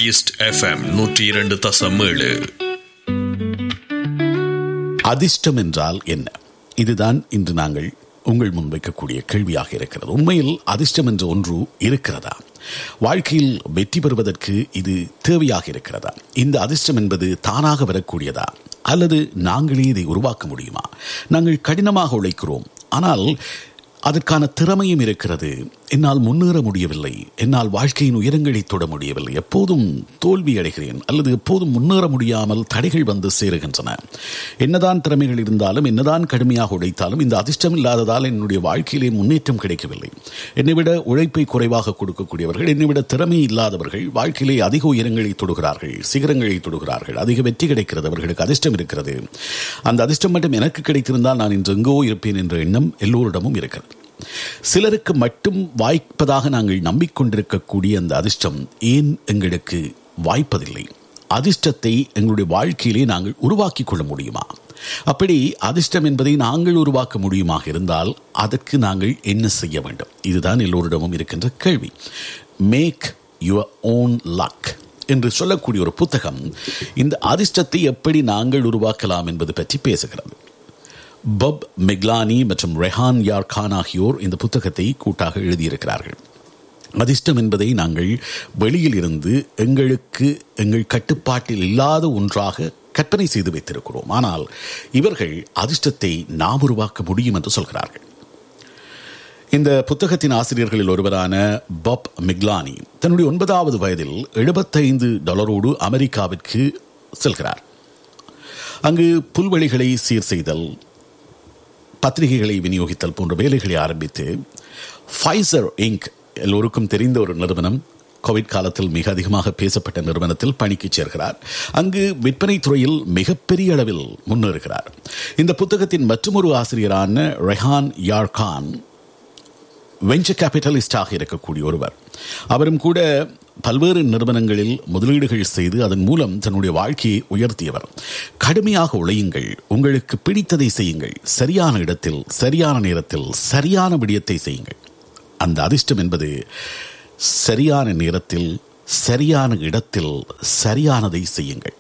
east FM நூற்றி இரண்டு தசம் ஏழு அதிர்ஷ்டம் என்றால் என்ன இதுதான் இன்று நாங்கள் உங்கள் முன்வைக்கக்கூடிய கேள்வியாக இருக்கிறது உண்மையில் அதிர்ஷ்டம் என்ற ஒன்று இருக்கிறதா வாழ்க்கையில் வெற்றி பெறுவதற்கு இது தேவையாக இருக்கிறதா இந்த அதிர்ஷ்டம் என்பது தானாக வரக்கூடியதா அல்லது நாங்களே இதை உருவாக்க முடியுமா நாங்கள் கடினமாக உழைக்கிறோம் ஆனால் அதற்கான திறமையும் இருக்கிறது என்னால் முன்னேற முடியவில்லை என்னால் வாழ்க்கையின் உயரங்களை தொட முடியவில்லை எப்போதும் தோல்வி அடைகிறேன் அல்லது எப்போதும் முன்னேற முடியாமல் தடைகள் வந்து சேருகின்றன என்னதான் திறமைகள் இருந்தாலும் என்னதான் கடுமையாக உழைத்தாலும் இந்த அதிர்ஷ்டம் இல்லாததால் என்னுடைய வாழ்க்கையிலே முன்னேற்றம் கிடைக்கவில்லை என்னை விட உழைப்பை குறைவாக கொடுக்கக்கூடியவர்கள் என்னை விட திறமை இல்லாதவர்கள் வாழ்க்கையிலே அதிக உயரங்களை தொடுகிறார்கள் சிகரங்களை தொடுகிறார்கள் அதிக வெற்றி கிடைக்கிறது அவர்களுக்கு அதிர்ஷ்டம் இருக்கிறது அந்த அதிர்ஷ்டம் மட்டும் எனக்கு கிடைத்திருந்தால் நான் இன்று எங்கோ இருப்பேன் என்ற எண்ணம் எல்லோரிடமும் இருக்கிறது சிலருக்கு மட்டும் வாய்ப்பதாக நாங்கள் நம்பிக்கொண்டிருக்கக்கூடிய அந்த அதிர்ஷ்டம் ஏன் எங்களுக்கு வாய்ப்பதில்லை அதிர்ஷ்டத்தை எங்களுடைய வாழ்க்கையிலே நாங்கள் உருவாக்கி கொள்ள முடியுமா அப்படி அதிர்ஷ்டம் என்பதை நாங்கள் உருவாக்க முடியுமாக இருந்தால் அதற்கு நாங்கள் என்ன செய்ய வேண்டும் இதுதான் எல்லோரிடமும் இருக்கின்ற கேள்வி மேக் யுவர் ஓன் லக் என்று சொல்லக்கூடிய ஒரு புத்தகம் இந்த அதிர்ஷ்டத்தை எப்படி நாங்கள் உருவாக்கலாம் என்பது பற்றி பேசுகிறது பப் மெக்லானி மற்றும் ரெஹான் யார் கான் ஆகியோர் இந்த புத்தகத்தை கூட்டாக எழுதியிருக்கிறார்கள் அதிர்ஷ்டம் என்பதை நாங்கள் வெளியில் இருந்து எங்களுக்கு எங்கள் கட்டுப்பாட்டில் இல்லாத ஒன்றாக கற்பனை செய்து வைத்திருக்கிறோம் ஆனால் இவர்கள் அதிர்ஷ்டத்தை நாம் உருவாக்க முடியும் என்று சொல்கிறார்கள் இந்த புத்தகத்தின் ஆசிரியர்களில் ஒருவரான பப் மிக்லானி தன்னுடைய ஒன்பதாவது வயதில் எழுபத்தைந்து டாலரோடு அமெரிக்காவிற்கு செல்கிறார் அங்கு புல்வெளிகளை சீர் செய்தல் பத்திரிகைகளை விநியோகித்தல் போன்ற வேலைகளை ஆரம்பித்து ஃபைசர் இங்க் எல்லோருக்கும் தெரிந்த ஒரு நிறுவனம் கோவிட் காலத்தில் மிக அதிகமாக பேசப்பட்ட நிறுவனத்தில் பணிக்கு சேர்கிறார் அங்கு விற்பனை துறையில் மிகப்பெரிய அளவில் முன்னேறுகிறார் இந்த புத்தகத்தின் மற்றொரு ஆசிரியரான ரெஹான் யார்கான் வெஞ்சர் கேபிட்டலிஸ்டாக இருக்கக்கூடிய ஒருவர் அவரும் கூட பல்வேறு நிறுவனங்களில் முதலீடுகள் செய்து அதன் மூலம் தன்னுடைய வாழ்க்கையை உயர்த்தியவர் கடுமையாக உழையுங்கள் உங்களுக்கு பிடித்ததை செய்யுங்கள் சரியான இடத்தில் சரியான நேரத்தில் சரியான விடயத்தை செய்யுங்கள் அந்த அதிர்ஷ்டம் என்பது சரியான நேரத்தில் சரியான இடத்தில் சரியானதை செய்யுங்கள்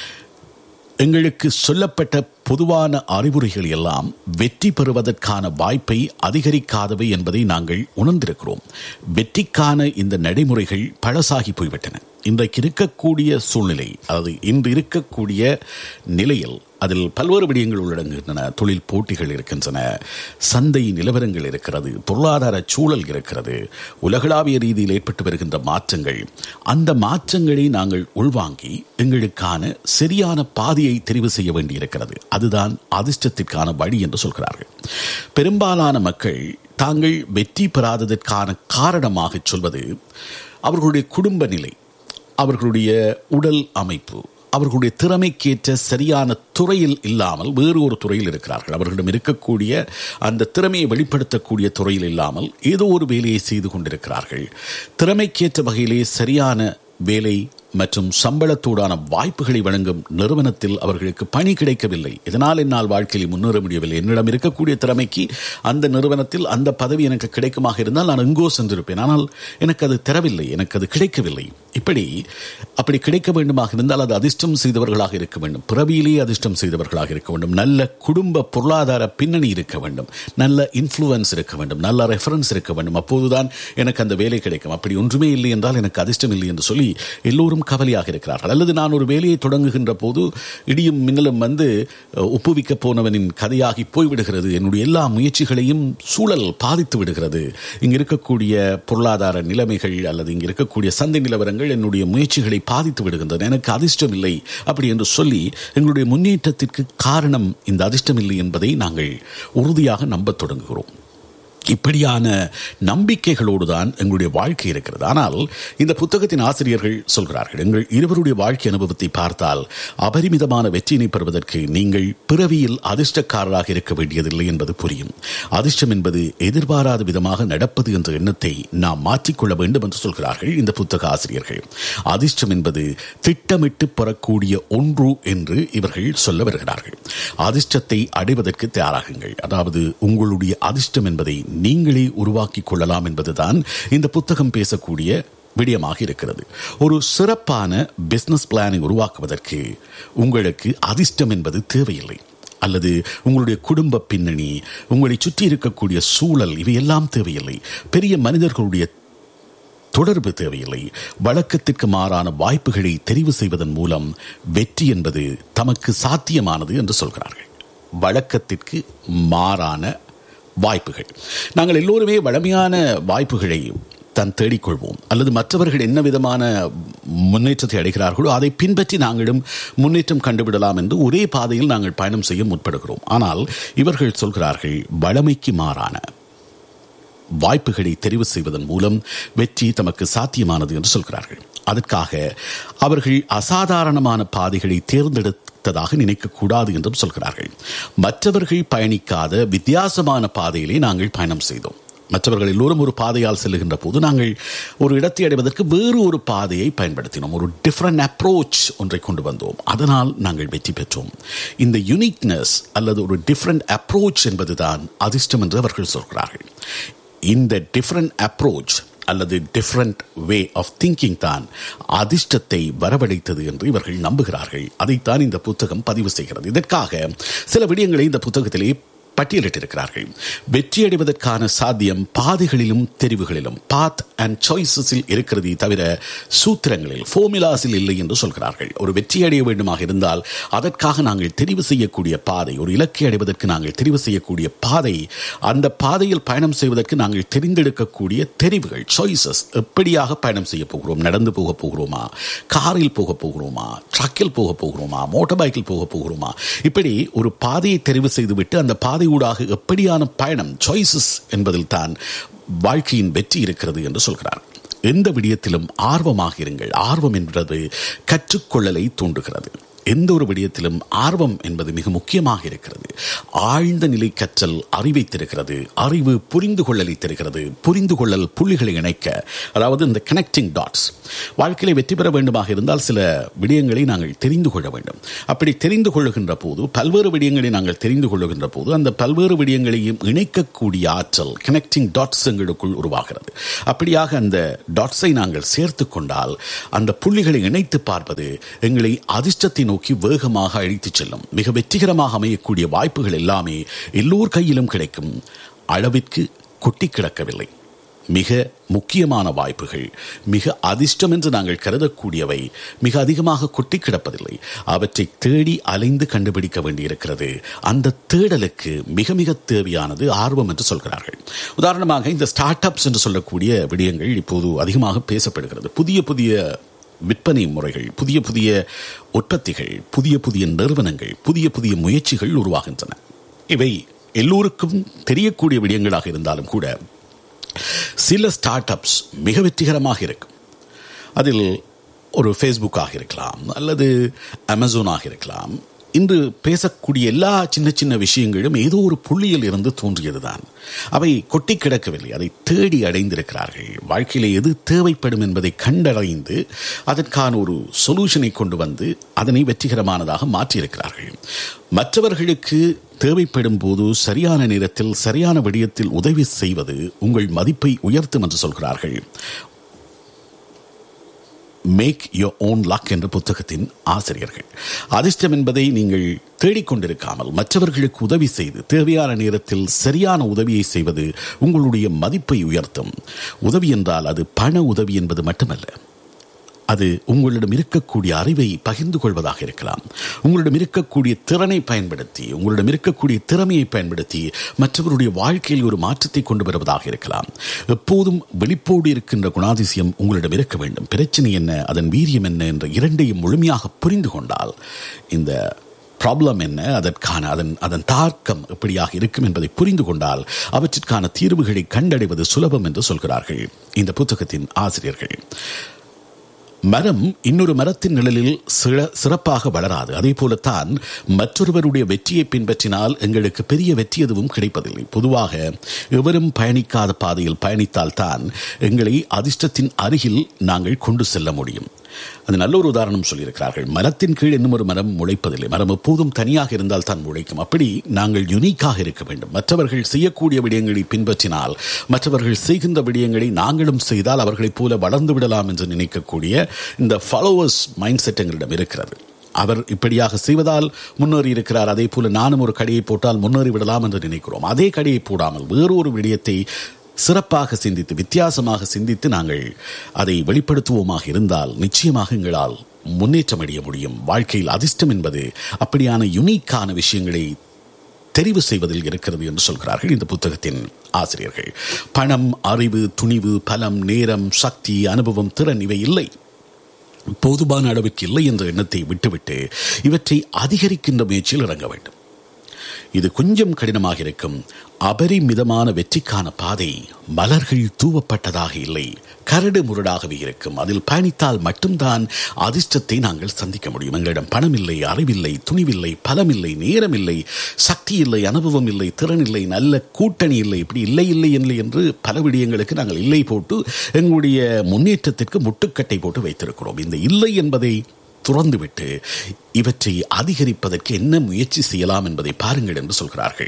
எங்களுக்கு சொல்லப்பட்ட பொதுவான அறிவுரைகள் எல்லாம் வெற்றி பெறுவதற்கான வாய்ப்பை அதிகரிக்காதவை என்பதை நாங்கள் உணர்ந்திருக்கிறோம் வெற்றிக்கான இந்த நடைமுறைகள் பழசாகி போய்விட்டன இன்றைக்கு இருக்கக்கூடிய சூழ்நிலை அதாவது இன்று இருக்கக்கூடிய நிலையில் அதில் பல்வேறு விடயங்கள் உள்ளடங்குகின்றன தொழில் போட்டிகள் இருக்கின்றன சந்தை நிலவரங்கள் இருக்கிறது பொருளாதார சூழல் இருக்கிறது உலகளாவிய ரீதியில் ஏற்பட்டு வருகின்ற மாற்றங்கள் அந்த மாற்றங்களை நாங்கள் உள்வாங்கி எங்களுக்கான சரியான பாதையை தெரிவு செய்ய வேண்டியிருக்கிறது அதுதான் அதிர்ஷ்டத்திற்கான வழி என்று சொல்கிறார்கள் பெரும்பாலான மக்கள் தாங்கள் வெற்றி பெறாததற்கான காரணமாக சொல்வது அவர்களுடைய குடும்ப நிலை அவர்களுடைய உடல் அமைப்பு அவர்களுடைய திறமைக்கேற்ற சரியான துறையில் இல்லாமல் வேறு ஒரு துறையில் இருக்கிறார்கள் அவர்களிடம் இருக்கக்கூடிய அந்த திறமையை வெளிப்படுத்தக்கூடிய துறையில் இல்லாமல் ஏதோ ஒரு வேலையை செய்து கொண்டிருக்கிறார்கள் திறமைக்கேற்ற வகையிலே சரியான வேலை மற்றும் சம்பளத்தோடான வாய்ப்புகளை வழங்கும் நிறுவனத்தில் அவர்களுக்கு பணி கிடைக்கவில்லை இதனால் என்னால் வாழ்க்கையில் முன்னேற முடியவில்லை என்னிடம் இருக்கக்கூடிய திறமைக்கு அந்த நிறுவனத்தில் அந்த பதவி எனக்கு கிடைக்குமாக இருந்தால் நான் எங்கோ சென்றிருப்பேன் ஆனால் எனக்கு அது தரவில்லை எனக்கு அது கிடைக்கவில்லை இப்படி அப்படி கிடைக்க வேண்டுமாக இருந்தால் அது அதிர்ஷ்டம் செய்தவர்களாக இருக்க வேண்டும் பிறவியிலேயே அதிர்ஷ்டம் செய்தவர்களாக இருக்க வேண்டும் நல்ல குடும்ப பொருளாதார பின்னணி இருக்க வேண்டும் நல்ல இன்ஃப்ளூயன்ஸ் இருக்க வேண்டும் நல்ல ரெஃபரன்ஸ் இருக்க வேண்டும் அப்போதுதான் எனக்கு அந்த வேலை கிடைக்கும் அப்படி ஒன்றுமே இல்லை என்றால் எனக்கு அதிர்ஷ்டம் இல்லை என்று சொல்லி எல்லோரும் கவலையாக இருக்கிறார்கள் அல்லது நான் ஒரு வேலையை தொடங்குகின்ற போது இடியும் மின்னலும் வந்து ஒப்புவிக்க போனவனின் கதையாகி போய்விடுகிறது என்னுடைய எல்லா முயற்சிகளையும் சூழல் பாதித்து விடுகிறது இங்கு இருக்கக்கூடிய பொருளாதார நிலைமைகள் அல்லது இங்கு இருக்கக்கூடிய சந்தை நிலவரங்கள் என்னுடைய முயற்சிகளை பாதித்து விடுகின்றன எனக்கு அதிர்ஷ்டம் இல்லை அப்படி என்று சொல்லி எங்களுடைய முன்னேற்றத்திற்கு காரணம் இந்த அதிர்ஷ்டம் இல்லை என்பதை நாங்கள் உறுதியாக நம்பத் தொடங்குகிறோம் இப்படியான நம்பிக்கைகளோடு தான் எங்களுடைய வாழ்க்கை இருக்கிறது ஆனால் இந்த புத்தகத்தின் ஆசிரியர்கள் சொல்கிறார்கள் எங்கள் இருவருடைய வாழ்க்கை அனுபவத்தை பார்த்தால் அபரிமிதமான வெற்றியினை பெறுவதற்கு நீங்கள் பிறவியில் அதிர்ஷ்டக்காரராக இருக்க வேண்டியதில்லை என்பது புரியும் அதிர்ஷ்டம் என்பது எதிர்பாராத விதமாக நடப்பது என்ற எண்ணத்தை நாம் மாற்றிக்கொள்ள வேண்டும் என்று சொல்கிறார்கள் இந்த புத்தக ஆசிரியர்கள் அதிர்ஷ்டம் என்பது திட்டமிட்டு பெறக்கூடிய ஒன்று என்று இவர்கள் சொல்ல வருகிறார்கள் அதிர்ஷ்டத்தை அடைவதற்கு தயாராகுங்கள் அதாவது உங்களுடைய அதிர்ஷ்டம் என்பதை நீங்களே உருவாக்கிக் கொள்ளலாம் என்பதுதான் இந்த புத்தகம் பேசக்கூடிய விடயமாக இருக்கிறது ஒரு சிறப்பான பிசினஸ் பிளானை உருவாக்குவதற்கு உங்களுக்கு அதிர்ஷ்டம் என்பது தேவையில்லை அல்லது உங்களுடைய குடும்ப பின்னணி உங்களை சுற்றி இருக்கக்கூடிய சூழல் இவையெல்லாம் தேவையில்லை பெரிய மனிதர்களுடைய தொடர்பு தேவையில்லை வழக்கத்திற்கு மாறான வாய்ப்புகளை தெரிவு செய்வதன் மூலம் வெற்றி என்பது தமக்கு சாத்தியமானது என்று சொல்கிறார்கள் வழக்கத்திற்கு மாறான வாய்ப்புகள் நாங்கள் எல்லோருமே வளமையான வாய்ப்புகளை தான் தேடிக்கொள்வோம் அல்லது மற்றவர்கள் என்ன விதமான முன்னேற்றத்தை அடைகிறார்களோ அதை பின்பற்றி நாங்களும் முன்னேற்றம் கண்டுவிடலாம் என்று ஒரே பாதையில் நாங்கள் பயணம் செய்ய முற்படுகிறோம் ஆனால் இவர்கள் சொல்கிறார்கள் வளமைக்கு மாறான வாய்ப்புகளை தெரிவு செய்வதன் மூலம் வெற்றி தமக்கு சாத்தியமானது என்று சொல்கிறார்கள் அதற்காக அவர்கள் அசாதாரணமான பாதைகளை தேர்ந்தெடுத்ததாக நினைக்கக்கூடாது என்றும் சொல்கிறார்கள் மற்றவர்கள் பயணிக்காத வித்தியாசமான பாதையிலே நாங்கள் பயணம் செய்தோம் மற்றவர்கள் எல்லோரும் ஒரு பாதையால் செல்லுகின்ற போது நாங்கள் ஒரு இடத்தை அடைவதற்கு வேறு ஒரு பாதையை பயன்படுத்தினோம் ஒரு டிஃப்ரெண்ட் அப்ரோச் ஒன்றை கொண்டு வந்தோம் அதனால் நாங்கள் வெற்றி பெற்றோம் இந்த யுனிக்னஸ் அல்லது ஒரு டிஃப்ரெண்ட் அப்ரோச் என்பதுதான் அதிர்ஷ்டம் என்று அவர்கள் சொல்கிறார்கள் இந்த டிஃப்ரெண்ட் அப்ரோச் அல்லது டிஃப்ரெண்ட் வே ஆஃப் திங்கிங் தான் அதிர்ஷ்டத்தை வரவழைத்தது என்று இவர்கள் நம்புகிறார்கள் அதைத்தான் இந்த புத்தகம் பதிவு செய்கிறது இதற்காக சில விடயங்களை இந்த புத்தகத்திலே பட்டியலிட்டிருக்கிறார்கள் வெற்றியடைவதற்கான சாத்தியம் பாதைகளிலும் தெரிவுகளிலும் பாத் அண்ட் சாய்ஸஸில் இருக்கிறதே தவிர சூத்திரங்களில் ஃபோர்முலாஸில் இல்லை என்று சொல்கிறார்கள் ஒரு வெற்றி அடைய வேண்டுமாக இருந்தால் அதற்காக நாங்கள் தெரிவு செய்யக்கூடிய பாதை ஒரு இலக்கை அடைவதற்கு நாங்கள் தெரிவு செய்யக்கூடிய பாதை அந்த பாதையில் பயணம் செய்வதற்கு நாங்கள் தெரிந்தெடுக்கக்கூடிய தெரிவுகள் சாய்ஸஸ் எப்படியாக பயணம் செய்ய போகிறோம் நடந்து போக போகிறோமா காரில் போக போகிறோமா ட்ரக்கில் போக போகிறோமா மோட்டார் பைக்கில் போக போகிறோமா இப்படி ஒரு பாதையை தெரிவு செய்துவிட்டு அந்த பாதை ஊடாக எப்படியான பயணம் சாய்ஸஸ் என்பதில் தான் வாழ்க்கையின் வெற்றி இருக்கிறது என்று சொல்கிறார் எந்த விடயத்திலும் ஆர்வமாக இருங்கள் ஆர்வம் என்பது கற்றுக்கொள்ளலை தூண்டுகிறது எந்த ஒரு விடயத்திலும் ஆர்வம் என்பது மிக முக்கியமாக இருக்கிறது ஆழ்ந்த நிலை கற்றல் அறிவை தருகிறது அறிவு புரிந்து கொள்ளலை தருகிறது புரிந்து கொள்ளல் புள்ளிகளை இணைக்க அதாவது இந்த கனெக்டிங் டாட்ஸ் வாழ்க்கையில வெற்றி பெற வேண்டுமாக இருந்தால் சில விடயங்களை நாங்கள் தெரிந்து கொள்ள வேண்டும் அப்படி தெரிந்து கொள்ளுகின்ற போது பல்வேறு விடயங்களை நாங்கள் தெரிந்து கொள்ளுகின்ற போது அந்த பல்வேறு விடயங்களையும் இணைக்கக்கூடிய ஆற்றல் கனெக்டிங் டாட்ஸ் எங்களுக்குள் உருவாகிறது அப்படியாக அந்த டாட்ஸை நாங்கள் சேர்த்து கொண்டால் அந்த புள்ளிகளை இணைத்து பார்ப்பது எங்களை அதிர்ஷ்டத்தை நோக்கி வேகமாக அழைத்துச் செல்லும் மிக வெற்றிகரமாக அமையக்கூடிய வாய்ப்புகள் எல்லாமே எல்லோர் கையிலும் கிடைக்கும் அளவிற்கு கொட்டி கிடக்கவில்லை மிக முக்கியமான வாய்ப்புகள் மிக அதிர்ஷ்டம் என்று நாங்கள் கருதக்கூடியவை மிக அதிகமாக கொட்டி கிடப்பதில்லை அவற்றை தேடி அலைந்து கண்டுபிடிக்க வேண்டியிருக்கிறது அந்த தேடலுக்கு மிக மிக தேவையானது ஆர்வம் என்று சொல்கிறார்கள் உதாரணமாக இந்த ஸ்டார்ட் அப்ஸ் என்று சொல்லக்கூடிய விடயங்கள் இப்போது அதிகமாக பேசப்படுகிறது புதிய புதிய விற்பனை முறைகள் புதிய புதிய உற்பத்திகள் புதிய புதிய நிறுவனங்கள் புதிய புதிய முயற்சிகள் உருவாகின்றன இவை எல்லோருக்கும் தெரியக்கூடிய விடயங்களாக இருந்தாலும் கூட சில ஸ்டார்ட் அப்ஸ் மிக வெற்றிகரமாக இருக்கும் அதில் ஒரு ஃபேஸ்புக்காக இருக்கலாம் அல்லது அமேசானாக இருக்கலாம் இன்று பேசக்கூடிய எல்லா சின்ன சின்ன விஷயங்களும் ஏதோ ஒரு புள்ளியில் இருந்து தோன்றியதுதான் அவை கொட்டி கிடக்கவில்லை அதை தேடி அடைந்திருக்கிறார்கள் வாழ்க்கையில எது தேவைப்படும் என்பதை கண்டடைந்து அதற்கான ஒரு சொல்யூஷனை கொண்டு வந்து அதனை வெற்றிகரமானதாக மாற்றியிருக்கிறார்கள் மற்றவர்களுக்கு தேவைப்படும் போது சரியான நேரத்தில் சரியான விடயத்தில் உதவி செய்வது உங்கள் மதிப்பை உயர்த்தும் என்று சொல்கிறார்கள் மேக் யோர் ஓன் லக் என்ற புத்தகத்தின் ஆசிரியர்கள் அதிர்ஷ்டம் என்பதை நீங்கள் தேடிக்கொண்டிருக்காமல் மற்றவர்களுக்கு உதவி செய்து தேவையான நேரத்தில் சரியான உதவியை செய்வது உங்களுடைய மதிப்பை உயர்த்தும் உதவி என்றால் அது பண உதவி என்பது மட்டுமல்ல அது உங்களிடம் இருக்கக்கூடிய அறிவை பகிர்ந்து கொள்வதாக இருக்கலாம் உங்களிடம் இருக்கக்கூடிய திறனை பயன்படுத்தி உங்களிடம் இருக்கக்கூடிய திறமையை பயன்படுத்தி மற்றவருடைய வாழ்க்கையில் ஒரு மாற்றத்தை கொண்டு வருவதாக இருக்கலாம் எப்போதும் வெளிப்போடு இருக்கின்ற குணாதிசயம் உங்களிடம் இருக்க வேண்டும் பிரச்சனை என்ன அதன் வீரியம் என்ன என்ற இரண்டையும் முழுமையாக புரிந்து கொண்டால் இந்த ப்ராப்ளம் என்ன அதற்கான அதன் அதன் தார்க்கம் எப்படியாக இருக்கும் என்பதை புரிந்து கொண்டால் அவற்றிற்கான தீர்வுகளை கண்டடைவது சுலபம் என்று சொல்கிறார்கள் இந்த புத்தகத்தின் ஆசிரியர்கள் மரம் இன்னொரு மரத்தின் நிழலில் சிற சிறப்பாக வளராது அதே போலத்தான் மற்றொருவருடைய வெற்றியை பின்பற்றினால் எங்களுக்கு பெரிய வெற்றி எதுவும் கிடைப்பதில்லை பொதுவாக எவரும் பயணிக்காத பாதையில் பயணித்தால் தான் எங்களை அதிர்ஷ்டத்தின் அருகில் நாங்கள் கொண்டு செல்ல முடியும் அது நல்ல ஒரு உதாரணம் சொல்லியிருக்கிறார்கள் மரத்தின் கீழ் இன்னும் ஒரு மரம் முளைப்பதில்லை மரம் எப்போதும் தனியாக இருந்தால் தான் முளைக்கும் அப்படி நாங்கள் யுனிக்காக இருக்க வேண்டும் மற்றவர்கள் செய்யக்கூடிய விடயங்களை பின்பற்றினால் மற்றவர்கள் செய்கின்ற விடயங்களை நாங்களும் செய்தால் அவர்களைப் போல வளர்ந்து விடலாம் என்று நினைக்கக்கூடிய இந்த ஃபாலோவர்ஸ் மைண்ட் செட் எங்களிடம் இருக்கிறது அவர் இப்படியாக செய்வதால் முன்னேறி இருக்கிறார் அதே போல நானும் ஒரு கடையை போட்டால் முன்னேறி விடலாம் என்று நினைக்கிறோம் அதே கடையை போடாமல் வேறொரு விடயத்தை சிறப்பாக சிந்தித்து வித்தியாசமாக சிந்தித்து நாங்கள் அதை வெளிப்படுத்துவோமாக இருந்தால் நிச்சயமாக எங்களால் முன்னேற்றம் அடைய முடியும் வாழ்க்கையில் அதிர்ஷ்டம் என்பது அப்படியான யுனிக்கான விஷயங்களை தெரிவு செய்வதில் இருக்கிறது என்று சொல்கிறார்கள் இந்த புத்தகத்தின் ஆசிரியர்கள் பணம் அறிவு துணிவு பலம் நேரம் சக்தி அனுபவம் திறன் இவை இல்லை போதுமான அளவுக்கு இல்லை என்ற எண்ணத்தை விட்டுவிட்டு இவற்றை அதிகரிக்கின்ற முயற்சியில் இறங்க வேண்டும் இது கொஞ்சம் கடினமாக இருக்கும் அபரிமிதமான வெற்றிக்கான பாதை மலர்கள் தூவப்பட்டதாக இல்லை கரடு முரடாகவே இருக்கும் அதில் பயணித்தால் மட்டும்தான் அதிர்ஷ்டத்தை நாங்கள் சந்திக்க முடியும் எங்களிடம் பணம் இல்லை அறிவில்லை துணிவில்லை பலமில்லை நேரமில்லை சக்தி இல்லை அனுபவம் இல்லை திறன் இல்லை நல்ல கூட்டணி இல்லை இப்படி இல்லை இல்லை இல்லை என்று பல விடயங்களுக்கு நாங்கள் இல்லை போட்டு எங்களுடைய முன்னேற்றத்திற்கு முட்டுக்கட்டை போட்டு வைத்திருக்கிறோம் இந்த இல்லை என்பதை துறந்துவிட்டு இவற்றை அதிகரிப்பதற்கு என்ன முயற்சி செய்யலாம் என்பதை பாருங்கள் என்று சொல்கிறார்கள்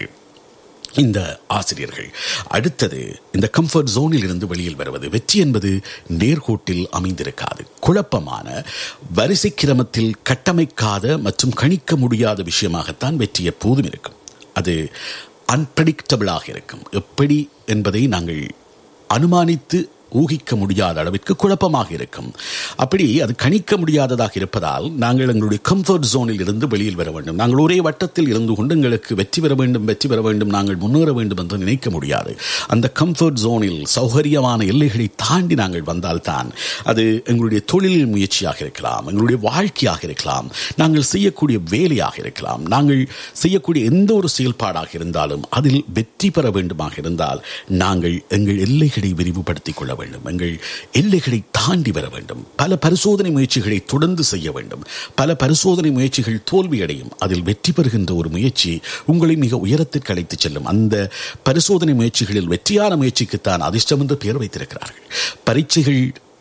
இந்த ஆசிரியர்கள் அடுத்தது இந்த கம்ஃபர்ட் ஜோனில் இருந்து வெளியில் வருவது வெற்றி என்பது நேர்கோட்டில் அமைந்திருக்காது குழப்பமான வரிசை கிரமத்தில் கட்டமைக்காத மற்றும் கணிக்க முடியாத விஷயமாகத்தான் வெற்றி எப்போதும் இருக்கும் அது அன்பிரடிக்டபிளாக இருக்கும் எப்படி என்பதை நாங்கள் அனுமானித்து ஊகிக்க முடியாத அளவிற்கு குழப்பமாக இருக்கும் அப்படி அது கணிக்க முடியாததாக இருப்பதால் நாங்கள் எங்களுடைய கம்ஃபர்ட் ஜோனில் இருந்து வெளியில் வர வேண்டும் நாங்கள் ஒரே வட்டத்தில் இருந்து கொண்டு எங்களுக்கு வெற்றி பெற வேண்டும் வெற்றி பெற வேண்டும் நாங்கள் முன்னேற வேண்டும் என்று நினைக்க முடியாது அந்த கம்ஃபர்ட் ஜோனில் சௌகரியமான எல்லைகளை தாண்டி நாங்கள் வந்தால்தான் அது எங்களுடைய தொழில் முயற்சியாக இருக்கலாம் எங்களுடைய வாழ்க்கையாக இருக்கலாம் நாங்கள் செய்யக்கூடிய வேலையாக இருக்கலாம் நாங்கள் செய்யக்கூடிய எந்த ஒரு செயல்பாடாக இருந்தாலும் அதில் வெற்றி பெற வேண்டுமாக இருந்தால் நாங்கள் எங்கள் எல்லைகளை விரிவுபடுத்திக் கொள்ள வேண்டும் எங்கள் எல்லைகளை தாண்டி வர வேண்டும் பல பரிசோதனை முயற்சிகளை தொடர்ந்து செய்ய வேண்டும் பல பரிசோதனை முயற்சிகள் தோல்வியடையும் அதில் வெற்றி பெறுகின்ற ஒரு முயற்சி உங்களை மிக உயரத்திற்கு அழைத்துச் செல்லும் அந்த பரிசோதனை முயற்சிகளில் வெற்றியான முயற்சிக்குத்தான் அதிர்ஷ்டம் என்று பெயர் வைத்திருக்கிறார்கள் பரீட்சைகள்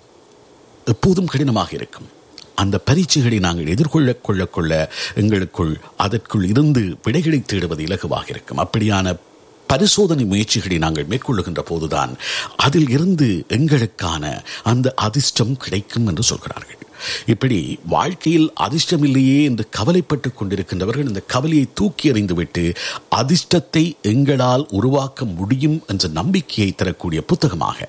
எப்போதும் கடினமாக இருக்கும் அந்த பரீட்சைகளை நாங்கள் எதிர்கொள்ள கொள்ள கொள்ள எங்களுக்குள் அதற்குள் இருந்து விடைகளை தேடுவது இலகுவாக இருக்கும் அப்படியான பரிசோதனை முயற்சிகளை நாங்கள் மேற்கொள்ளுகின்ற போதுதான் அதில் இருந்து எங்களுக்கான அந்த அதிர்ஷ்டம் கிடைக்கும் என்று சொல்கிறார்கள் இப்படி வாழ்க்கையில் அதிர்ஷ்டம் இல்லையே என்று கவலைப்பட்டு கொண்டிருக்கின்றவர்கள் இந்த கவலையை தூக்கி எறிந்துவிட்டு அதிர்ஷ்டத்தை எங்களால் உருவாக்க முடியும் என்ற நம்பிக்கையை தரக்கூடிய புத்தகமாக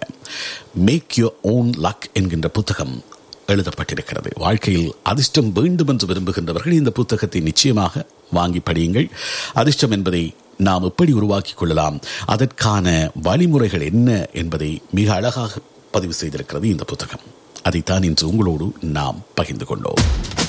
மேக் யுவர் ஓன் லக் என்கின்ற புத்தகம் எழுதப்பட்டிருக்கிறது வாழ்க்கையில் அதிர்ஷ்டம் வேண்டும் என்று விரும்புகின்றவர்கள் இந்த புத்தகத்தை நிச்சயமாக வாங்கி படியுங்கள் அதிர்ஷ்டம் என்பதை நாம் எப்படி உருவாக்கிக் கொள்ளலாம் அதற்கான வழிமுறைகள் என்ன என்பதை மிக அழகாக பதிவு செய்திருக்கிறது இந்த புத்தகம் அதைத்தான் இன்று உங்களோடு நாம் பகிர்ந்து கொண்டோம்